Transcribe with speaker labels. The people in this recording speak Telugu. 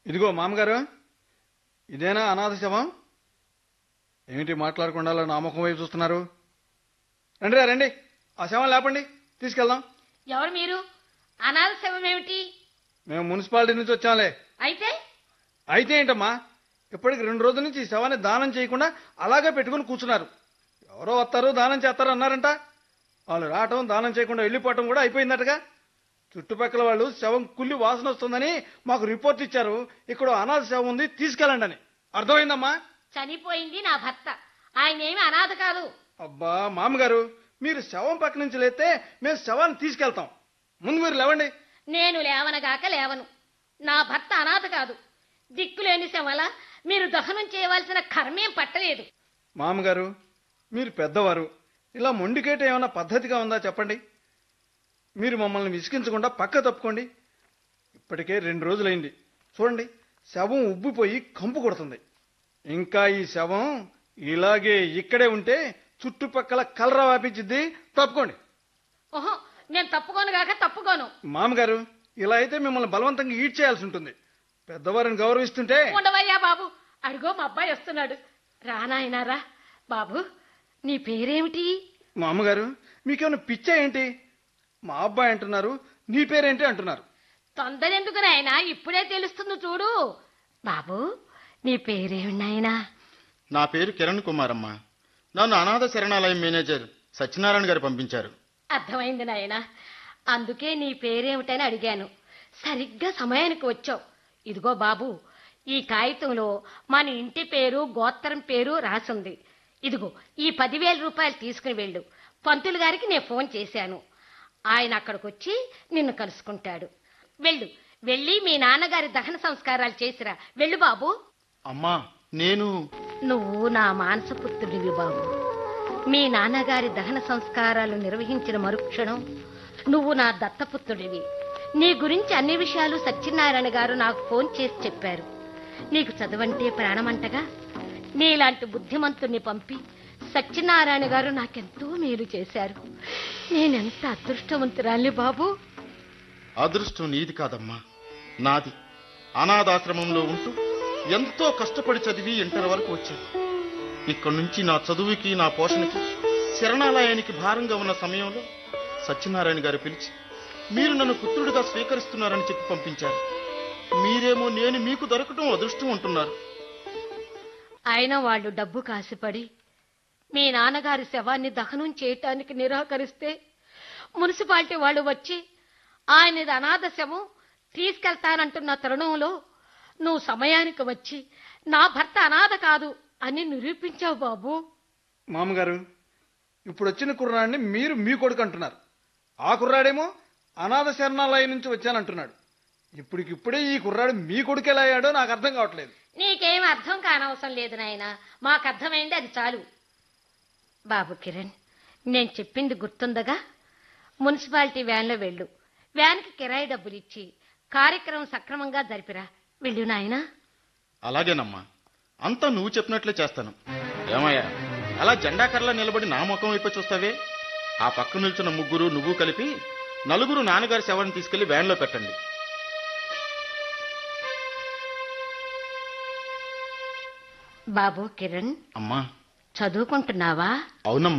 Speaker 1: ఇదిగో మామగారు ఇదేనా అనాథ శవం ఏమిటి మాట్లాడకుండా అలా నా ముఖం వైపు చూస్తున్నారు రండి రా, రండి ఆ శవం లేపండి తీసుకెళ్దాం
Speaker 2: ఎవరు మీరు అనాథ శవం ఏమిటి
Speaker 1: మేము మున్సిపాలిటీ నుంచి వచ్చాంలే
Speaker 2: అయితే
Speaker 1: అయితే ఏంటమ్మా ఇప్పటికి రెండు రోజుల నుంచి ఈ శవాన్ని దానం చేయకుండా అలాగే పెట్టుకుని కూర్చున్నారు ఎవరో వస్తారు దానం చేస్తారు అన్నారంట వాళ్ళు రావటం దానం చేయకుండా వెళ్ళిపోవటం కూడా అయిపోయిందటగా చుట్టుపక్కల వాళ్ళు శవం కుళ్ళి వాసన వస్తుందని మాకు రిపోర్ట్ ఇచ్చారు ఇక్కడ అనాథ శవం ఉంది తీసుకెళ్ళండి అని అర్థమైందమ్మా
Speaker 2: చనిపోయింది నా భర్త ఆయన ఏమి అనాథ కాదు
Speaker 1: అబ్బా మామగారు మీరు శవం పక్క నుంచి లేస్తే మేము శవాన్ని తీసుకెళ్తాం ముందు మీరు లేవండి
Speaker 2: నేను లేవనగాక లేవను నా భర్త అనాథ కాదు దిక్కులేని శవల మీరు దహనం చేయవలసిన కర్మేం పట్టలేదు
Speaker 1: మామగారు మీరు పెద్దవారు ఇలా మొండికేట ఏమైనా పద్ధతిగా ఉందా చెప్పండి మీరు మమ్మల్ని విసిగించకుండా పక్క తప్పుకోండి ఇప్పటికే రెండు రోజులైంది చూడండి శవం ఉబ్బిపోయి కంపు కొడుతుంది ఇంకా ఈ శవం ఇలాగే ఇక్కడే ఉంటే చుట్టుపక్కల కలరా వ్యాపించిద్ది తప్పుకోండి
Speaker 2: ఓహో నేను తప్పుకోను గాక తప్పుకోను
Speaker 1: మామగారు ఇలా అయితే మిమ్మల్ని బలవంతంగా ఈడ్ చేయాల్సి ఉంటుంది పెద్దవారిని గౌరవిస్తుంటే
Speaker 2: ఉండవయ్యా బాబు అడుగో మా అబ్బాయి వస్తున్నాడు రానాయనారా బాబు నీ పేరేమిటి
Speaker 1: మా అమ్మగారు మీకేమైనా పిచ్చా ఏంటి మా అబ్బాయి అంటున్నారు నీ పేరేంటి అంటున్నారు
Speaker 2: తొందర ఎందుకు నాయనా ఇప్పుడే తెలుస్తుంది చూడు బాబు నీ పేరేమి నాయనా
Speaker 3: నా పేరు కిరణ్ కుమార్ అమ్మ నన్ను అనాథ శరణాలయం మేనేజర్ సత్యనారాయణ గారు పంపించారు
Speaker 2: అర్థమైంది నాయనా అందుకే నీ పేరేమిటని అడిగాను సరిగ్గా సమయానికి వచ్చావు ఇదిగో బాబు ఈ కాగితంలో మన ఇంటి పేరు గోత్రం పేరు రాసుంది ఇదిగో ఈ పదివేల రూపాయలు తీసుకుని వెళ్ళు పంతులు గారికి నేను ఫోన్ చేశాను ఆయన అక్కడికి వచ్చి నిన్ను కలుసుకుంటాడు వెళ్ళు వెళ్ళి మీ నాన్నగారి దహన సంస్కారాలు చేసిరా వెళ్ళు బాబు
Speaker 3: అమ్మా నేను
Speaker 2: నువ్వు నా మానసపుత్రుడివి బాబు మీ నాన్నగారి దహన సంస్కారాలు నిర్వహించిన మరుక్షణం నువ్వు నా దత్తపుత్రుడివి నీ గురించి అన్ని విషయాలు సత్యనారాయణ గారు నాకు ఫోన్ చేసి చెప్పారు నీకు చదవంటే ప్రాణమంటగా నీలాంటి బుద్ధిమంతుణ్ణి పంపి సత్యనారాయణ గారు నాకెంతో మేలు చేశారు నేనెంత అదృష్టవంతురాలి బాబు
Speaker 3: అదృష్టం నీది కాదమ్మా నాది అనాథాశ్రమంలో ఉంటూ ఎంతో కష్టపడి చదివి ఇంటర్ వరకు వచ్చాను ఇక్కడి నుంచి నా చదువుకి నా పోషణకి శరణాలయానికి భారంగా ఉన్న సమయంలో సత్యనారాయణ గారు పిలిచి మీరు నన్ను పుత్రుడిగా స్వీకరిస్తున్నారని చెప్పి పంపించారు మీరేమో నేను మీకు దొరకటం అదృష్టం అంటున్నారు
Speaker 2: అయినా వాళ్ళు డబ్బు కాసిపడి మీ నాన్నగారి శవాన్ని దహనం చేయటానికి నిరాకరిస్తే మున్సిపాలిటీ వాళ్ళు వచ్చి ఆయనది అనాథ శవం తీసుకెళ్తానంటున్న తరుణంలో నువ్వు సమయానికి వచ్చి నా భర్త అనాథ కాదు అని నిరూపించావు బాబు
Speaker 1: మామగారు ఇప్పుడు వచ్చిన కుర్రాడిని మీరు మీ కొడుకు అంటున్నారు ఆ కుర్రాడేమో అనాథ శరణాలయం నుంచి వచ్చానంటున్నాడు ఇప్పటికిప్పుడే ఈ కుర్రాడు మీ కొడుకు ఎలా అయ్యాడో నాకు అర్థం కావట్లేదు
Speaker 2: నీకేం అర్థం కానవసరం లేదు నాయన మాకు అర్థమైంది అది చాలు బాబు కిరణ్ నేను చెప్పింది గుర్తుందగా మున్సిపాలిటీ వ్యాన్లో వెళ్ళు వ్యాన్కి కిరాయి డబ్బులు ఇచ్చి కార్యక్రమం సక్రమంగా జరిపిరా వెళ్ళు నాయనా
Speaker 3: అలాగేనమ్మా అంతా నువ్వు చెప్పినట్లే చేస్తాను ఏమయ్యా అలా జెండాకర్లా నిలబడి నా ముఖం వైపు చూస్తావే ఆ పక్క నిల్చున్న ముగ్గురు నువ్వు కలిపి నలుగురు నాన్నగారి శవాన్ని తీసుకెళ్లి వ్యాన్లో పెట్టండి
Speaker 2: బాబు కిరణ్
Speaker 3: అమ్మా
Speaker 2: చదువుకుంటున్నావా
Speaker 3: అవునమ్మా